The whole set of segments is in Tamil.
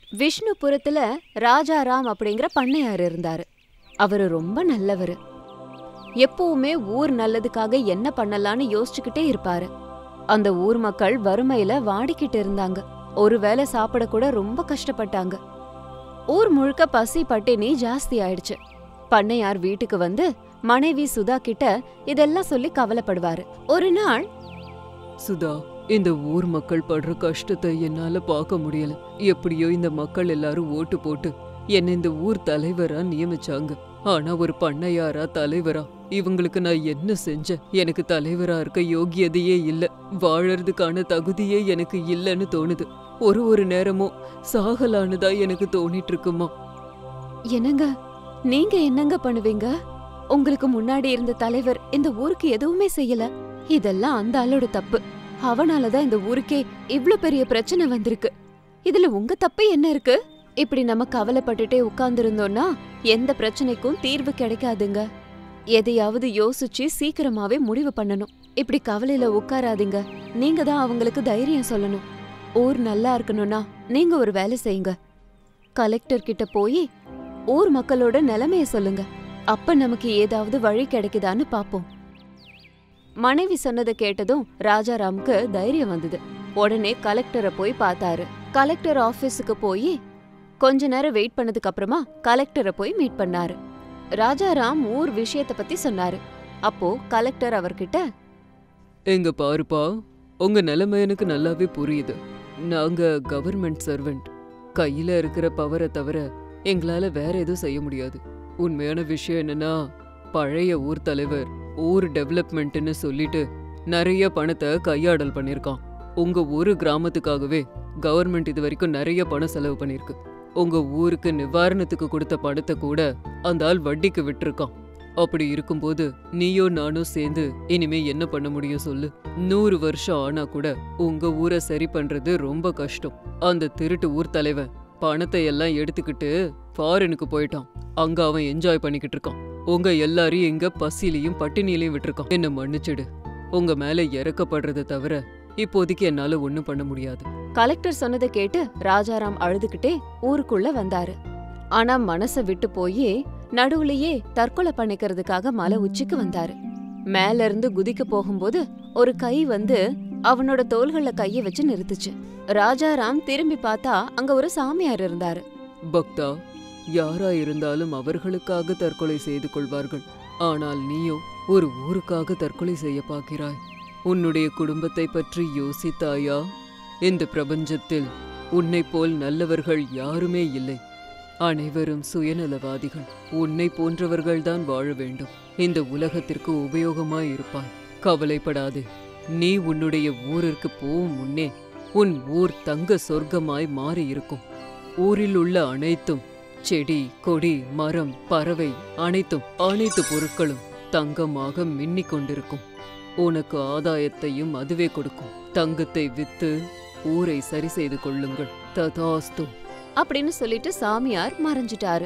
விஷ்ணுபுரத்துல ராஜாராம் அப்படிங்கிற பண்ணையார் இருந்தாரு அவரு ரொம்ப நல்லவரு எப்பவுமே ஊர் நல்லதுக்காக என்ன பண்ணலாம்னு யோசிச்சுக்கிட்டே இருப்பாரு அந்த ஊர் மக்கள் வறுமையில வாடிக்கிட்டு இருந்தாங்க ஒருவேளை சாப்பிட கூட ரொம்ப கஷ்டப்பட்டாங்க ஊர் முழுக்க பசி பட்டினி ஜாஸ்தி ஆயிடுச்சு பண்ணையார் வீட்டுக்கு வந்து மனைவி சுதா கிட்ட இதெல்லாம் சொல்லி கவலைப்படுவாரு ஒரு நாள் சுதா இந்த ஊர் மக்கள் படுற கஷ்டத்தை என்னால பார்க்க முடியல எப்படியோ இந்த மக்கள் எல்லாரும் ஓட்டு போட்டு என்னை இந்த ஊர் தலைவரா நியமிச்சாங்க ஆனா ஒரு பண்ணையாரா தலைவரா இவங்களுக்கு நான் என்ன செஞ்சேன் எனக்கு தலைவரா இருக்க யோகியதையே இல்ல வாழறதுக்கான தகுதியே எனக்கு இல்லைன்னு தோணுது ஒரு ஒரு நேரமும் சாகலான்னு தான் எனக்கு தோணிட்டு இருக்குமா என்னங்க நீங்க என்னங்க பண்ணுவீங்க உங்களுக்கு முன்னாடி இருந்த தலைவர் இந்த ஊருக்கு எதுவுமே செய்யல இதெல்லாம் அந்த ஆளோட தப்பு அவனாலதான் இந்த ஊருக்கே இவ்ளோ பெரிய பிரச்சனை வந்திருக்கு இதுல உங்க தப்பு என்ன இருக்கு இப்படி நம்ம கவலைப்பட்டுட்டே உட்கார்ந்திருந்தோம்னா எந்த பிரச்சனைக்கும் தீர்வு கிடைக்காதுங்க எதையாவது யோசிச்சு சீக்கிரமாவே முடிவு பண்ணணும் இப்படி கவலையில உட்காராதீங்க நீங்க தான் அவங்களுக்கு தைரியம் சொல்லணும் ஊர் நல்லா இருக்கணும்னா நீங்க ஒரு வேலை செய்யுங்க கலெக்டர் கிட்ட போய் ஊர் மக்களோட நிலைமைய சொல்லுங்க அப்ப நமக்கு ஏதாவது வழி கிடைக்குதான்னு பாப்போம் மனைவி சொன்னதை கேட்டதும் ராஜாராமுக்கு தைரியம் வந்தது உடனே கலெக்டரை போய் பார்த்தாரு கலெக்டர் ஆபீஸுக்கு போய் கொஞ்ச நேரம் வெயிட் பண்ணதுக்கு அப்புறமா கலெக்டரை போய் மீட் பண்ணாரு ராஜாராம் ஊர் விஷயத்த பத்தி சொன்னாரு அப்போ கலெக்டர் அவர்கிட்ட எங்க பாருப்பா உங்க நிலைமை எனக்கு நல்லாவே புரியுது நாங்க கவர்மெண்ட் சர்வெண்ட் கையில இருக்கிற பவரை தவிர எங்களால வேற எதுவும் செய்ய முடியாது உண்மையான விஷயம் என்னன்னா பழைய ஊர் தலைவர் ஊர் டெவலப்மெண்ட்னு சொல்லிட்டு நிறைய பணத்தை கையாடல் பண்ணிருக்கான் உங்க ஒரு கிராமத்துக்காகவே கவர்மெண்ட் இது வரைக்கும் நிறைய பணம் செலவு பண்ணிருக்கு உங்க ஊருக்கு நிவாரணத்துக்கு கொடுத்த பணத்தை கூட அந்த ஆள் வட்டிக்கு விட்டிருக்கான் அப்படி இருக்கும்போது நீயோ நானும் சேர்ந்து இனிமே என்ன பண்ண முடியும் சொல்லு நூறு வருஷம் ஆனா கூட உங்க ஊரை சரி பண்றது ரொம்ப கஷ்டம் அந்த திருட்டு ஊர் தலைவன் பணத்தை எல்லாம் எடுத்துக்கிட்டு ஃபாரினுக்கு போயிட்டான் அங்க அவன் என்ஜாய் பண்ணிக்கிட்டு இருக்கான் உங்க எல்லாரையும் இங்க பசிலையும் பட்டினிலையும் விட்டுருக்கான் என்ன மன்னிச்சிடு உங்க மேல இறக்கப்படுறதை தவிர இப்போதைக்கு என்னால ஒண்ணும் பண்ண முடியாது கலெக்டர் சொன்னதை கேட்டு ராஜாராம் அழுதுகிட்டே ஊருக்குள்ள வந்தாரு ஆனா மனச விட்டு போய் நடுவுலயே தற்கொலை பண்ணிக்கிறதுக்காக மலை உச்சிக்கு வந்தாரு மேல இருந்து குதிக்க போகும்போது ஒரு கை வந்து அவனோட தோள்கள்ல கைய வச்சு நிறுத்துச்சு ராஜாராம் திரும்பி பார்த்தா அங்க ஒரு சாமியார் இருந்தாரு பக்தா யாரா இருந்தாலும் அவர்களுக்காக தற்கொலை செய்து கொள்வார்கள் ஆனால் நீயோ ஒரு ஊருக்காக தற்கொலை செய்ய பார்க்கிறாய் உன்னுடைய குடும்பத்தை பற்றி யோசித்தாயா இந்த பிரபஞ்சத்தில் உன்னைப் போல் நல்லவர்கள் யாருமே இல்லை அனைவரும் சுயநலவாதிகள் உன்னை போன்றவர்கள்தான் வாழ வேண்டும் இந்த உலகத்திற்கு உபயோகமாய் இருப்பாய் கவலைப்படாதே நீ உன்னுடைய ஊரிற்கு போகும் முன்னே உன் ஊர் தங்க சொர்க்கமாய் மாறி இருக்கும் ஊரில் உள்ள அனைத்தும் செடி கொடி மரம் பறவை அனைத்தும் அனைத்து பொருட்களும் தங்கமாக மின்னிக் கொண்டிருக்கும் உனக்கு ஆதாயத்தையும் அதுவே கொடுக்கும் தங்கத்தை வித்து ஊரை சரி செய்து கொள்ளுங்கள் ததாஸ்து அப்படின்னு சொல்லிட்டு சாமியார் மறைஞ்சிட்டாரு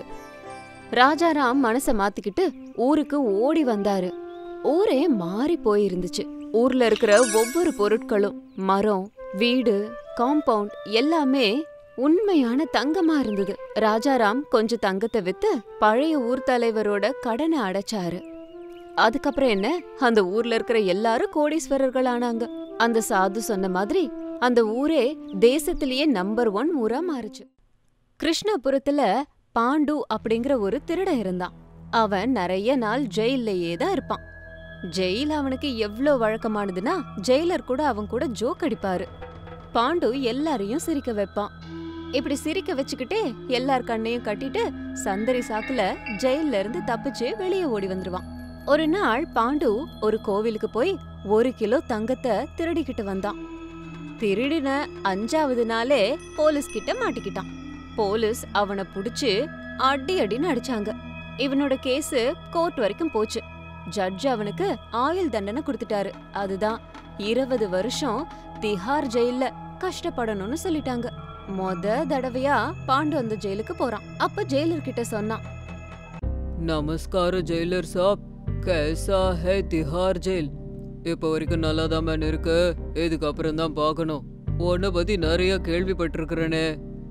ராஜாராம் மனச மாத்திக்கிட்டு ஊருக்கு ஓடி வந்தாரு ஊரே மாறி போயிருந்துச்சு ஊர்ல இருக்கிற ஒவ்வொரு பொருட்களும் மரம் வீடு காம்பவுண்ட் எல்லாமே உண்மையான தங்கமா இருந்தது ராஜாராம் கொஞ்சம் தங்கத்தை வித்து பழைய ஊர் தலைவரோட கடனை அடைச்சாரு அதுக்கப்புறம் என்ன அந்த ஊர்ல இருக்கிற எல்லாரும் கோடீஸ்வரர்கள் ஆனாங்க அந்த சாது சொன்ன மாதிரி அந்த ஊரே தேசத்திலேயே நம்பர் ஒன் ஊரா மாறுச்சு கிருஷ்ணபுரத்துல பாண்டு அப்படிங்கிற ஒரு திருடன் இருந்தான் அவன் நிறைய நாள் ஜெயில்லயே தான் இருப்பான் ஜெயில் அவனுக்கு எவ்ளோ வழக்கமானதுன்னா ஜெயிலர் கூட அவன் கூட ஜோக் அடிப்பாரு பாண்டு எல்லாரையும் சிரிக்க வைப்பான் இப்படி சிரிக்க வச்சுக்கிட்டே எல்லார் கண்ணையும் கட்டிட்டு சந்தரி சாக்குல ஜெயில்ல இருந்து தப்பிச்சு வெளியே ஓடி வந்துருவான் ஒரு நாள் பாண்டு ஒரு கோவிலுக்கு போய் ஒரு கிலோ தங்கத்தை திருடிக்கிட்டு வந்தான் திருடின அஞ்சாவது நாளே போலீஸ் கிட்ட மாட்டிக்கிட்டான் போலீஸ் அவனை புடிச்சு அடி அடின்னு அடிச்சாங்க இவனோட கேஸ் கோர்ட் வரைக்கும் போச்சு ஜட்ஜ் அவனுக்கு ஆயுள் தண்டனை கொடுத்துட்டாரு அதுதான் இருபது வருஷம் திஹார் ஜெயில்ல கஷ்டப்படணும்னு சொல்லிட்டாங்க மொத தடவையா பாண்டு அந்த ஜெயிலுக்கு போறான் அப்ப ஜெயிலர் கிட்ட சொன்னான் நமஸ்கார ஜெயிலர் சாப் கேசா ஹே திஹார் ஜெயில் இப்போ வரைக்கும் நல்லா தான் மேன் இருக்கு இதுக்கு அப்புறம் தான் பார்க்கணும் உன்னை பத்தி நிறைய கேள்விப்பட்டிருக்கிறேனே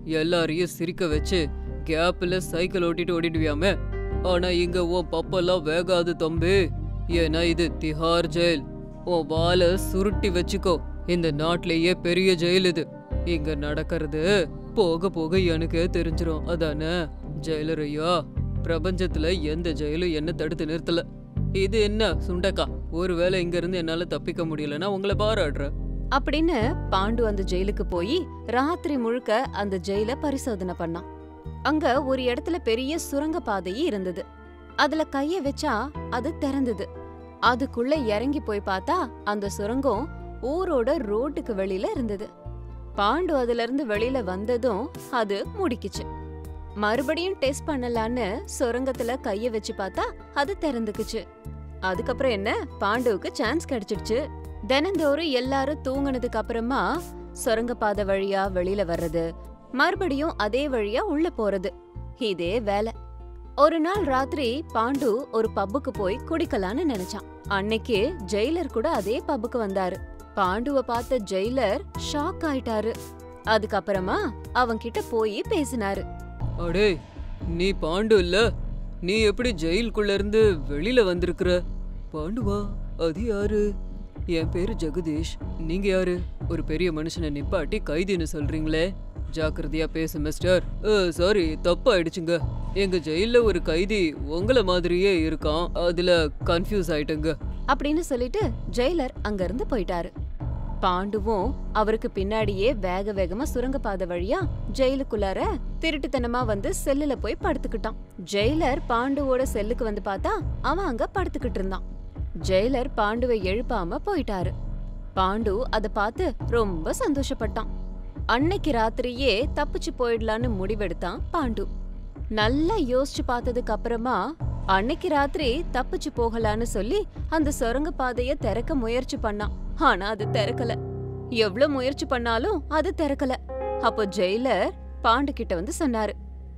எல்லாரையும் சிரிக்க வச்சு கேப்ல சைக்கிள் ஓட்டிட்டு ஓடிடுவியாமே ஆனா இங்க உன் பப்பெல்லாம் வேகாது தம்பி ஏன்னா இது திஹார் ஜெயில் உன் வாலை சுருட்டி வச்சுக்கோ இந்த நாட்டிலேயே பெரிய ஜெயில் இது இங்க நடக்கிறது போக போக எனக்கே தெரிஞ்சிரும் அதானே ஜெயிலர் ஐயா பிரபஞ்சத்துல எந்த ஜெயிலும் என்ன தடுத்து நிறுத்தல இது என்ன சுண்டக்கா ஒருவேளை இங்க இருந்து என்னால தப்பிக்க முடியலன்னா உங்களை பாராட்டுறேன் அப்படின்னு பாண்டு அந்த ஜெயிலுக்கு போய் ராத்திரி முழுக்க அந்த ஜெயில பரிசோதனை பண்ணான் அங்க ஒரு இடத்துல பெரிய சுரங்க பாதையே இருந்தது அதுல கைய வச்சா அது திறந்தது அதுக்குள்ள இறங்கி போய் பார்த்தா அந்த சுரங்கம் ஊரோட ரோட்டுக்கு வெளியில இருந்தது பாண்டு அதுல இருந்து வெளியில வந்ததும் அது முடிக்குச்சு மறுபடியும் டெஸ்ட் பண்ணலான்னு சுரங்கத்துல கைய வச்சு பார்த்தா அது திறந்துக்குச்சு அதுக்கப்புறம் என்ன பாண்டுவுக்கு சான்ஸ் கிடைச்சிடுச்சு தினந்தோறும் எல்லாரும் தூங்குனதுக்கு அப்புறமா சுரங்கப்பாதை வழியா வெளியில வர்றது மறுபடியும் அதே வழியா உள்ள போறது இதே வேலை ஒரு நாள் ராத்திரி பாண்டு ஒரு பப்புக்கு போய் குடிக்கலான்னு நினைச்சான் அன்னைக்கு ஜெயிலர் கூட அதே பப்புக்கு வந்தாரு பாண்டுவ பார்த்த ஜெயிலர் ஷாக் ஆயிட்டாரு அதுக்கப்புறமா அவன்கிட்ட போய் பேசினாரு அடே நீ பாண்டு இல்ல நீ எப்படி ஜெயிலுக்குள்ள இருந்து வெளியில வந்திருக்கிற பாண்டுவா அது யாரு என் பேரு ஜெகதீஷ் நீங்க யாரு ஒரு பெரிய மனுஷனை நிப்பாட்டி கைதின்னு சொல்றீங்களே ஜாக்கிரதையா பேசு மிஸ்டர் சாரி தப்பாயிடுச்சுங்க எங்க ஜெயில்ல ஒரு கைதி உங்கள மாதிரியே இருக்கான் அதுல கன்ஃபியூஸ் ஆயிட்டேங்க அப்படின்னு சொல்லிட்டு ஜெயிலர் அங்கிருந்து போயிட்டாரு பாண்டுவும் அவருக்கு பின்னாடியே வேக வேகமா சுரங்கப்பாதை வழியா ஜெயிலுக்குள்ளார திருட்டுத்தனமா வந்து செல்லுல போய் படுத்துக்கிட்டான் ஜெயிலர் பாண்டுவோட செல்லுக்கு வந்து பார்த்தா அவன் அங்க படுத்துக்கிட்டு இருந்தான் ஜெயிலர் பாண்டுவை எழுப்பாம போயிட்டாரு பாண்டு அத பார்த்து ரொம்ப சந்தோஷப்பட்டான் அன்னைக்கு ராத்திரியே தப்பிச்சு போயிடலான்னு முடிவெடுத்தான் பாண்டு நல்லா யோசிச்சு பார்த்ததுக்கு அப்புறமா அன்னைக்கு ராத்திரி தப்பிச்சு போகலான்னு சொல்லி அந்த சுரங்க பாதைய திறக்க முயற்சி பண்ணான் ஆனா அது திறக்கல எவ்வளவு முயற்சி பண்ணாலும் அது திறக்கல அப்போ ஜெயிலர் பாண்டு கிட்ட வந்து சொன்னாரு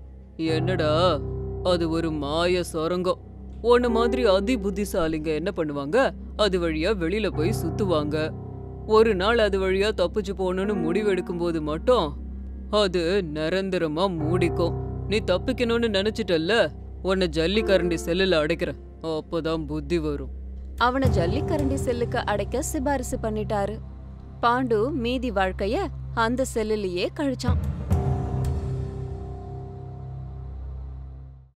என்னடா அது ஒரு மாய சொரங்கம் உன்ன மாதிரி அதி புத்திசாலிங்க என்ன பண்ணுவாங்க அது வழியா வெளியில போய் சுத்துவாங்க ஒரு நாள் அது வழியா தப்பிச்சு போகணும்னு முடிவெடுக்கும் போது மட்டும் அது நிரந்தரமா மூடிக்கும் நீ தப்பிக்கணும்னு நினைச்சிட்டல்ல உன்னை ஜல்லிக்கரண்டி செல்லுல அடைக்கிறேன் அப்பதான் புத்தி வரும் அவனை ஜல்லிக்கரண்டி செல்லுக்கு அடைக்க சிபாரிசு பண்ணிட்டாரு பாண்டு மீதி வாழ்க்கைய அந்த செல்லுலயே கழிச்சான்